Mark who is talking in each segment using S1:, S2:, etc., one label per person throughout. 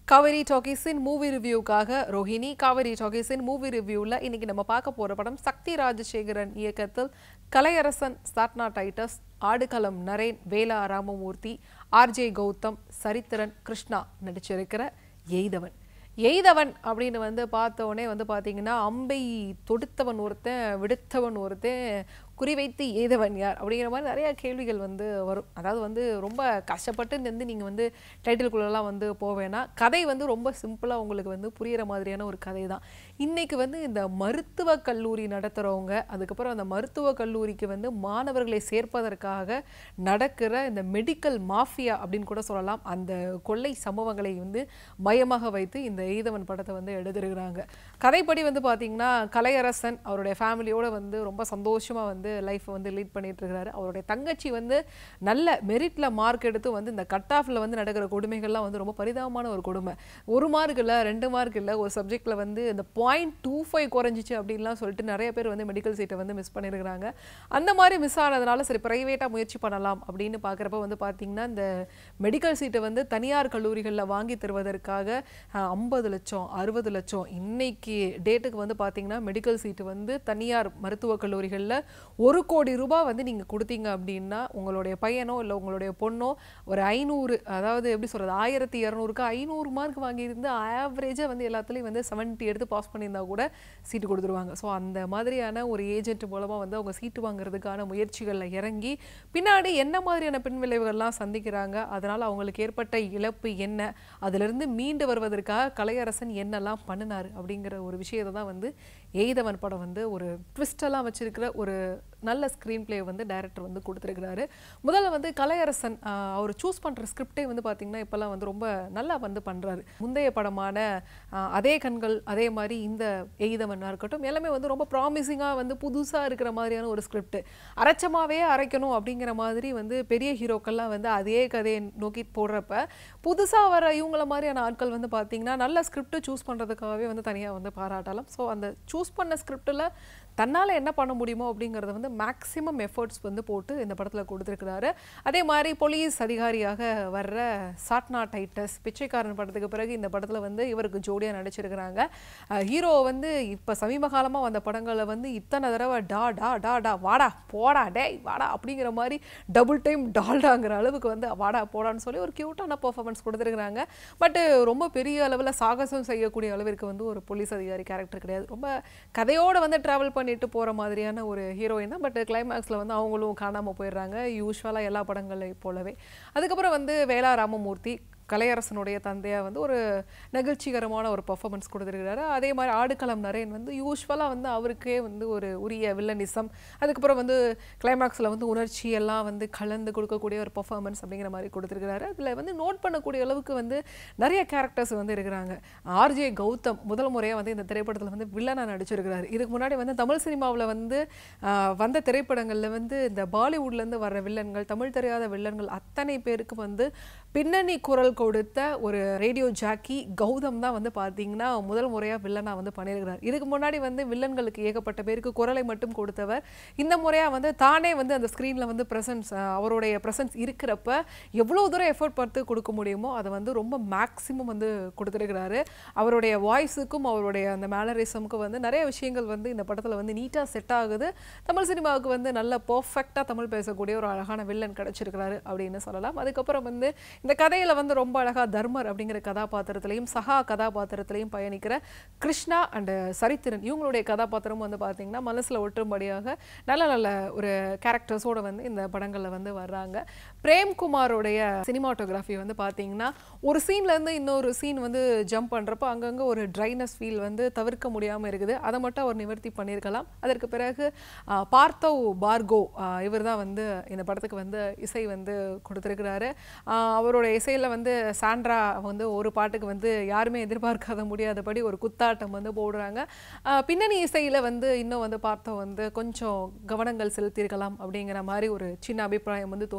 S1: காவேரி டாக்கீஸின் மூவி ரிவ்யூக்காக ரோஹிணி காவேரி டாக்கீஸின் மூவி ரிவ்யூவில் இன்னைக்கு நம்ம பார்க்க போற படம் சக்தி ராஜசேகரன் இயக்கத்தில் கலையரசன் சாட்னா டைட்டஸ் ஆடுகளம் நரேன் வேலா ராமமூர்த்தி ஆர்ஜே கௌதம் சரித்திரன் கிருஷ்ணா நடிச்சிருக்கிற எய்தவன் எய்தவன் அப்படின்னு வந்து பார்த்த உடனே வந்து பார்த்தீங்கன்னா அம்பை தொடுத்தவன் ஒருத்தன் விடுத்தவன் ஒருத்தன் குறிவைத்து எய்தவன் யார் அப்படிங்கிற மாதிரி நிறைய கேள்விகள் வந்து வரும் அதாவது வந்து ரொம்ப கஷ்டப்பட்டு வந்து நீங்கள் வந்து டைட்டிலுக்குள்ளெல்லாம் வந்து போவேன்னா கதை வந்து ரொம்ப சிம்பிளாக உங்களுக்கு வந்து புரியிற மாதிரியான ஒரு கதை தான் இன்னைக்கு வந்து இந்த மருத்துவ கல்லூரி நடத்துகிறவங்க அதுக்கப்புறம் அந்த மருத்துவ கல்லூரிக்கு வந்து மாணவர்களை சேர்ப்பதற்காக நடக்கிற இந்த மெடிக்கல் மாஃபியா அப்படின்னு கூட சொல்லலாம் அந்த கொள்ளை சம்பவங்களை வந்து மையமாக வைத்து இந்த எய்தவன் படத்தை வந்து எடுத்திருக்கிறாங்க கதைப்படி வந்து பார்த்தீங்கன்னா கலையரசன் அவருடைய ஃபேமிலியோட வந்து ரொம்ப சந்தோஷமா வந்து லைஃப்பை வந்து லீட் பண்ணிட்டு இருக்கிறாரு அவருடைய தங்கச்சி வந்து நல்ல மெரிட்ல மார்க் எடுத்து வந்து இந்த கட் ஆஃப்ல வந்து நடக்கிற கொடுமைகள்லாம் வந்து ரொம்ப பரிதாபமான ஒரு கொடுமை ஒரு மார்க் இல்லை ரெண்டு மார்க் இல்லை ஒரு சப்ஜெக்ட்ல வந்து இந்த பாயிண்ட் டூ ஃபைவ் குறைஞ்சிச்சு அப்படின்லாம் சொல்லிட்டு நிறைய பேர் வந்து மெடிக்கல் சீட்டை வந்து மிஸ் பண்ணியிருக்கிறாங்க அந்த மாதிரி மிஸ் ஆனதுனால சரி ப்ரைவேட்டாக முயற்சி பண்ணலாம் அப்படின்னு பார்க்குறப்ப வந்து பார்த்தீங்கன்னா இந்த மெடிக்கல் சீட்டை வந்து தனியார் கல்லூரிகளில் வாங்கி தருவதற்காக ஐம்பது லட்சம் அறுபது லட்சம் இன்னைக்கு டேட்டுக்கு வந்து பார்த்தீங்கன்னா மெடிக்கல் சீட்டு வந்து தனியார் மருத்துவக் கல்லூரிகளில் ஒரு கோடி ரூபாய் வந்து நீங்கள் கொடுத்தீங்க அப்படின்னா உங்களுடைய பையனோ இல்லை உங்களுடைய பொண்ணோ ஒரு ஐநூறு அதாவது எப்படி சொல்கிறது ஆயிரத்தி இரநூறுக்கு ஐநூறு மார்க் வாங்கியிருந்து ஆவரேஜாக வந்து எல்லாத்துலேயும் வந்து செவன்ட்டி எடுத்து பாஸ் பண்ணியிருந்தா கூட சீட்டு கொடுத்துருவாங்க ஸோ அந்த மாதிரியான ஒரு ஏஜென்ட் மூலமாக வந்து அவங்க சீட்டு வாங்குறதுக்கான முயற்சிகளில் இறங்கி பின்னாடி என்ன மாதிரியான பின் விளைவுகள்லாம் சந்திக்கிறாங்க அதனால் அவங்களுக்கு ஏற்பட்ட இழப்பு என்ன அதிலிருந்து மீண்டு வருவதற்காக கலையரசன் என்னெல்லாம் பண்ணினார் அப்படிங்கிற ஒரு விஷயத்தை தான் வந்து எய்தவன் படம் வந்து ஒரு ட்விஸ்டெல்லாம் வச்சிருக்கிற ஒரு நல்ல ஸ்க்ரீன் பிளே வந்து டைரக்டர் வந்து கொடுத்துருக்கிறாரு முதல்ல வந்து கலையரசன் ஆஹ், அவர் சூஸ் பண்ணுற ஸ்கிரிப்டே வந்து பார்த்திங்கன்னா இப்போல்லாம் வந்து ரொம்ப நல்லா வந்து பண்ணுறாரு முந்தைய படமான ஆஹ், அதே கண்கள் அதே மாதிரி இந்த எய்தவனாக இருக்கட்டும் எல்லாமே வந்து ரொம்ப ப்ராமிசிங்காக வந்து புதுசாக இருக்கிற மாதிரியான ஒரு ஸ்கிரிப்ட் அரைச்சமாவே அரைக்கணும் அப்படிங்கிற மாதிரி வந்து பெரிய ஹீரோக்கள்லாம் வந்து அதே கதையை நோக்கி போடுறப்ப புதுசாக வர இவங்கள மாதிரியான ஆட்கள் வந்து பார்த்தீங்கன்னா நல்ல ஸ்கிரிப்ட் சூஸ் பண்ணுறதுக்காகவே வந்து தனியாக வந்து பாராட்டலாம் ஸோ அந்த சூஸ் பண்ண ஸ்கிரிப்டில் தன்னால் என்ன பண்ண முடியுமோ அப்படிங்கிறத வந்து மேக்ஸிமம் எஃபர்ட்ஸ் வந்து போட்டு இந்த படத்தில் கொடுத்துருக்கிறாரு அதே மாதிரி போலீஸ் அதிகாரியாக வர்ற சாட்னா டைட்டஸ் பிச்சைக்காரன் படத்துக்கு பிறகு இந்த படத்தில் வந்து இவருக்கு ஜோடியாக நடிச்சிருக்கிறாங்க ஹீரோ வந்து இப்போ சமீப காலமாக வந்த படங்களில் வந்து இத்தனை தடவை டா டா டா டா வாடா போடா டேய் வாடா அப்படிங்கிற மாதிரி டபுள் டைம் டால்டாங்கிற அளவுக்கு வந்து வாடா போடான்னு சொல்லி ஒரு க்யூட்டான பெர்ஃபார்மன்ஸ் கொடுத்துருக்குறாங்க பட் ரொம்ப பெரிய அளவில் சாகசம் செய்யக்கூடிய அளவிற்கு வந்து ஒரு போலீஸ் அதிகாரி கேரக்டர் கிடையாது ரொம்ப கதையோட வந்து ட்ராவல் பண்ணிட்டு போகிற மாதிரியான ஒரு ஹீரோயின் தான் பட் கிளைமேக்ஸில் வந்து அவங்களும் காணாமல் போயிடுறாங்க யூஸ்வலாக எல்லா படங்களையும் போலவே அதுக்கப்புறம் வந்து வேலா ராமமூர்த்தி கலையரசனுடைய தந்தையாக வந்து ஒரு நெகிழ்ச்சிகரமான ஒரு பர்ஃபார்மன்ஸ் கொடுத்துருக்கிறாரு அதே மாதிரி ஆடுகளம் நரேன் வந்து யூஸ்வலாக வந்து அவருக்கே வந்து ஒரு உரிய வில்லனிசம் அதுக்கப்புறம் வந்து கிளைமேக்ஸில் வந்து உணர்ச்சி எல்லாம் வந்து கலந்து கொடுக்கக்கூடிய ஒரு பர்ஃபார்மன்ஸ் அப்படிங்கிற மாதிரி கொடுத்துருக்கிறாரு அதில் வந்து நோட் பண்ணக்கூடிய அளவுக்கு வந்து நிறைய கேரக்டர்ஸ் வந்து இருக்கிறாங்க ஆர்ஜே கௌதம் முதல் முறையாக வந்து இந்த திரைப்படத்தில் வந்து வில்லனாக நடிச்சிருக்கிறாரு இதுக்கு முன்னாடி வந்து தமிழ் சினிமாவில் வந்து ஆஹ், வந்த திரைப்படங்களில் வந்து இந்த பாலிவுட்லேருந்து வர்ற வில்லன்கள் தமிழ் தெரியாத வில்லன்கள் அத்தனை பேருக்கு வந்து பின்னணி குரல் கொடுத்த ஒரு ரேடியோ ஜாக்கி கௌதம் தான் வந்து பார்த்தீங்கன்னா முதல் முறையாக வில்லனாக வந்து பண்ணியிருக்கிறார் இதுக்கு முன்னாடி வந்து வில்லன்களுக்கு ஏகப்பட்ட பேருக்கு குரலை மட்டும் கொடுத்தவர் இந்த முறையாக வந்து தானே வந்து அந்த ஸ்க்ரீனில் வந்து ப்ரெசன்ஸ் அவருடைய ப்ரெசன்ஸ் இருக்கிறப்ப எவ்வளோ தூரம் எஃபோர்ட் பார்த்து கொடுக்க முடியுமோ அதை வந்து ரொம்ப மேக்ஸிமம் வந்து கொடுத்துருக்கிறாரு அவருடைய வாய்ஸுக்கும் அவருடைய அந்த மேனரிசமுக்கும் வந்து நிறைய விஷயங்கள் வந்து இந்த படத்தில் வந்து நீட்டாக செட் ஆகுது தமிழ் சினிமாவுக்கு வந்து நல்ல பர்ஃபெக்டாக தமிழ் பேசக்கூடிய ஒரு அழகான வில்லன் கிடைச்சிருக்கிறாரு அப்படின்னு சொல்லலாம் அதுக்கப்புறம் வந்து இந்த கதையில் வந்து ரொம்ப அழகாக தர்மர் அப்படிங்கிற கதாபாத்திரத்திலையும் சகா கதாபாத்திரத்திலையும் பயணிக்கிற கிருஷ்ணா அண்ட் சரித்திரன் இவங்களுடைய கதாபாத்திரம் வந்து பார்த்தீங்கன்னா மனசில் ஒட்டும்படியாக நல்ல நல்ல ஒரு கேரக்டர்ஸோட வந்து இந்த படங்களில் வந்து வர்றாங்க பிரேம்குமாரோடைய சினிமாட்டோகிராஃபி வந்து பார்த்தீங்கன்னா ஒரு சீன்ல இருந்து இன்னொரு சீன் வந்து ஜம்ப் பண்ணுறப்போ அங்கங்கே ஒரு ட்ரைனஸ் ஃபீல் வந்து தவிர்க்க முடியாமல் இருக்குது அதை மட்டும் அவர் நிவர்த்தி பண்ணியிருக்கலாம் அதற்கு பிறகு ஆஹ், பார்த்தவ் பார்கோ இவர் தான் வந்து இந்த படத்துக்கு வந்து இசை வந்து கொடுத்துருக்கிறாரு ஆஹ், அவருடைய இசையில் வந்து சாண்ட்ரா வந்து ஒரு பாட்டுக்கு வந்து யாருமே எதிர்பார்க்காத முடியாதபடி ஒரு குத்தாட்டம் வந்து போடுறாங்க ஆஹ், பின்னணி இசையில் வந்து இன்னும் வந்து பார்த்தோம் வந்து கொஞ்சம் கவனங்கள் செலுத்தியிருக்கலாம் அப்படிங்கிற மாதிரி ஒரு சின்ன அபிப்பிராயம் வந்து தோணுச்சு ஏன்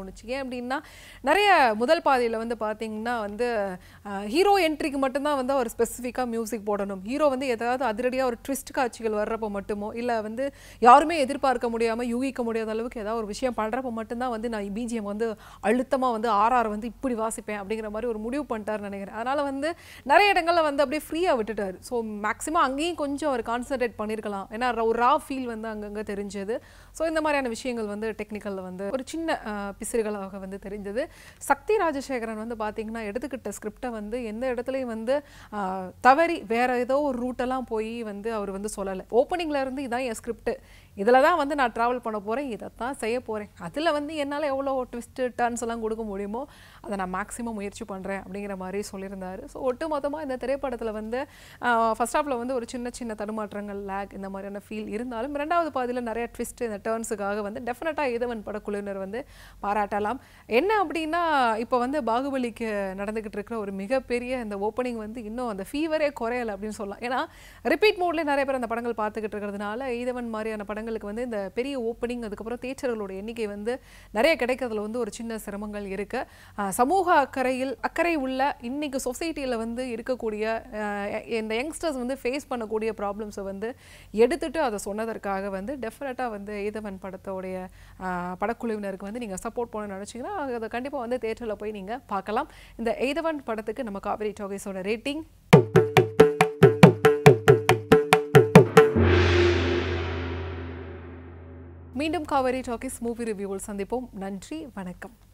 S1: அப்படின்னா நிறைய முதல் பாதியில் வந்து பார்த்தீங்கன்னா வந்து ஹீரோ என்ட்ரிக்கு மட்டும்தான் வந்து அவர் ஸ்பெசிஃபிக்காக மியூசிக் போடணும் ஹீரோ வந்து ஏதாவது அதிரடியாக ஒரு ட்விஸ்ட் காட்சிகள் வர்றப்போ மட்டுமோ இல்லை வந்து யாருமே எதிர்பார்க்க முடியாமல் யூகிக்க முடியாத அளவுக்கு ஏதாவது ஒரு விஷயம் பண்ணுறப்போ மட்டும்தான் வந்து நான் பிஜிஎம் வந்து அழுத்தமாக வந்து ஆர்ஆர் வந்து இப்படி வாசிப்பேன் அப்படிங்கிற மாதிரி ஒரு முடிவு பண்ணிட்டாருன்னு நினைக்கிறேன் அதனால் வந்து நிறைய இடங்களில் வந்து அப்படியே ஃப்ரீயாக விட்டுட்டார் ஸோ மேக்ஸிமம் அங்கேயும் கொஞ்சம் அவர் கான்சென்ட்ரேட் பண்ணியிருக்கலாம் ஏன்னா ஒரு ரா ஃபீல் வந்து அங்கங்கே தெரிஞ்சது ஸோ இந்த மாதிரியான விஷயங்கள் வந்து டெக்னிக்கலில் வந்து ஒரு சின்ன அஹ், பிசிறுகளாக வந்து தெரிஞ்சது சக்தி ராஜசேகரன் வந்து பார்த்தீங்கன்னா எடுத்துக்கிட்ட ஸ்கிரிப்டை வந்து எந்த இடத்துலையும் வந்து அஹ், தவறி வேற ஏதோ ஒரு ரூட்டெல்லாம் போய் வந்து அவர் வந்து சொல்லலை ஓப்பனிங்ல இருந்து இதான் என் ஸ்கிரிப்ட் இதில் தான் வந்து நான் ட்ராவல் பண்ண போகிறேன் இதைத்தான் செய்ய போகிறேன் அதில் வந்து என்னால் எவ்வளோ ட்விஸ்ட்டு டர்ன்ஸ் எல்லாம் கொடுக்க முடியுமோ அதை நான் மேக்ஸிமம் முயற்சி பண்ணுறேன் அப்படிங்கிற மாதிரி சொல்லியிருந்தாரு ஸோ ஒட்டு மொத்தமாக இந்த திரைப்படத்தில் வந்து ஃபர்ஸ்ட் ஹாஃபில் வந்து ஒரு சின்ன சின்ன தடுமாற்றங்கள் லேக் இந்த மாதிரியான ஃபீல் இருந்தாலும் ரெண்டாவது பாதியில் நிறைய ட்விஸ்ட் இந்த டேர்ன்ஸுக்காக வந்து டெஃபினட்டாக இதவன் படக்குழுவினர் வந்து பாராட்டலாம் என்ன அப்படின்னா இப்போ வந்து பாகுபலிக்கு நடந்துக்கிட்டு இருக்கிற ஒரு மிகப்பெரிய இந்த ஓப்பனிங் வந்து இன்னும் அந்த ஃபீவரே குறையலை அப்படின்னு சொல்லலாம் ஏன்னா ரிப்பீட் மோட்லேயே நிறைய பேர் அந்த படங்கள் பார்த்துக்கிட்டு இருக்கிறதுனால ஈதவன் மாதிரியான படங்களுக்கு வந்து இந்த பெரிய ஓப்பனிங் அதுக்கப்புறம் தேட்டர்களோட எண்ணிக்கை வந்து நிறைய கிடைக்கிறதுல வந்து ஒரு சின்ன சிரமங்கள் இருக்கு ஆஹ் சமூக அக்கறையில் அக்கறை உள்ள இன்னைக்கு சொசைட்டியில் வந்து இருக்கக்கூடிய ஆஹ் இந்த யங்ஸ்டர்ஸ் வந்து ஃபேஸ் பண்ணக்கூடிய ப்ராப்ளம்ஸை வந்து எடுத்துட்டு அதை சொன்னதற்காக வந்து டெஃபினட்டாக வந்து ஈதவன் படத்தோடைய ஆஹ் படக்குழுவினருக்கு வந்து நீங்கள் சப்போர்ட் பண்ண நினச்சிங்கன்னா அதை கண்டிப்பாக வந்து தேட்டரில் போய் நீங்கள் பார்க்கலாம் இந்த எய்தவன் படத்துக்கு நம்ம காவிரி டாகேஸோட ரேட்டிங் மீண்டும் காவிரி டாக்கீஸ் மூவி ரிவ்யூவில் சந்திப்போம் நன்றி வணக்கம்